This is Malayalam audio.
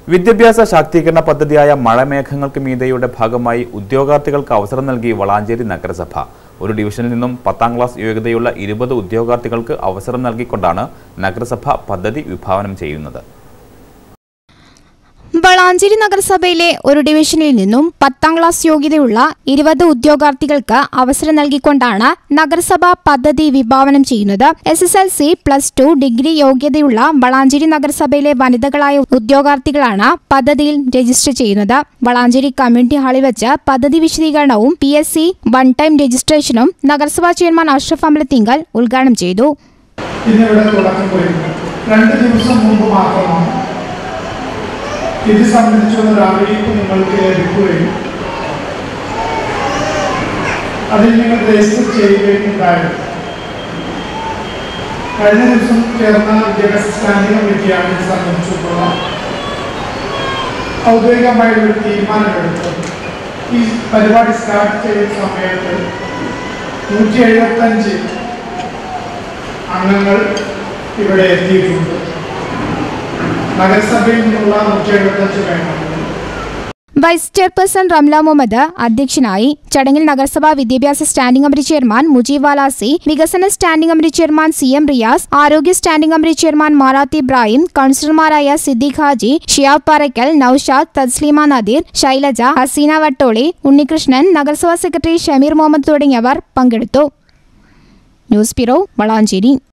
വിദ്യാഭ്യാസ ശാക്തീകരണ പദ്ധതിയായ മഴമേഘങ്ങൾക്ക് മീതയുടെ ഭാഗമായി ഉദ്യോഗാർത്ഥികൾക്ക് അവസരം നൽകി വളാഞ്ചേരി നഗരസഭ ഒരു ഡിവിഷനിൽ നിന്നും പത്താം ക്ലാസ് യോഗ്യതയുള്ള ഇരുപത് ഉദ്യോഗാർത്ഥികൾക്ക് അവസരം നൽകിക്കൊണ്ടാണ് നഗരസഭ പദ്ധതി വിഭാവനം ചെയ്യുന്നത് വളാഞ്ചേരി നഗരസഭയിലെ ഒരു ഡിവിഷനിൽ നിന്നും പത്താം ക്ലാസ് യോഗ്യതയുള്ള ഇരുപത് ഉദ്യോഗാർത്ഥികൾക്ക് അവസരം നൽകിക്കൊണ്ടാണ് നഗരസഭ പദ്ധതി വിഭാവനം ചെയ്യുന്നത് S S L C plus two degree യോഗ്യതയുള്ള വളാഞ്ചേരി നഗരസഭയിലെ വനിതകളായ ഉദ്യോഗാർത്ഥികളാണ് പദ്ധതിയിൽ രജിസ്റ്റർ ചെയ്യുന്നത് വളാഞ്ചേരി കമ്മ്യൂണിറ്റി ഹാളിൽ വെച്ച് പദ്ധതി വിശദീകരണവും P S C one time രജിസ്ട്രേഷനും നഗരസഭാ ചെയർമാൻ അഷ്റഫ് അമ്പലത്തിങ്കൽ ഉദ്ഘാടനം ചെയ്തു ഇന്നിവിടെ തുടക്കം കുറിക്കുന്നു രണ്ട് ദിവസം മുമ്പ് മാത്രമാണ് ഇത് സംബന്ധിച്ചുള്ള ഒരു അറിയിപ്പ് നിങ്ങൾക്ക് ലഭിക്കുകയും അതിൽ നിങ്ങൾ രജിസ്റ്റർ ചെയ്യുകയും ഉണ്ടായത് കഴിഞ്ഞ ദിവസം ചേർന്ന വിദ്യാഭ്യാസ സ്റ്റാൻഡിംഗ് കമ്മിറ്റിയാണ് ഇത് സംബന്ധിച്ചിട്ടുള്ള ഔദ്യോഗികമായ ഒരു തീരുമാനമെടുത്തത് ഈ പരിപാടി സ്റ്റാർട്ട് ചെയ്യുന്ന സമയത്ത് നൂറ്റി എഴുപത്തഞ്ച് അംഗങ്ങൾ ഇവിടെ എത്തിയിട്ടുണ്ട് നഗരസഭയിൽ നിന്നുള്ള നൂറ്റി എഴുപത്തഞ്ച് വേണം വൈസ് ചെയർപേഴ്സൺ റംല മുഹമ്മദ് അധ്യക്ഷനായി ചടങ്ങിൽ നഗരസഭാ വിദ്യാഭ്യാസ standing committee chairman Mujeeb Valasi വികസന standing committee chairman C M Riyas ആരോഗ്യ standing committee chairman Marathi Ibrahim കൗൺസിലർമാരായ സിദ്ദീഖ് ഹാജി ഷിയാബ് പാറയ്ക്കൽ നൌഷാദ് തസ്ലീമ നദീർ ശൈലജ ഹസീന വട്ടോളി ഉണ്ണികൃഷ്ണൻ നഗരസഭാ സെക്രട്ടറി ഷമീർ മുഹമ്മദ് തുടങ്ങിയവർ പങ്കെടുത്തു ന്യൂസ് ബ്യൂറോ വളാഞ്ചേരി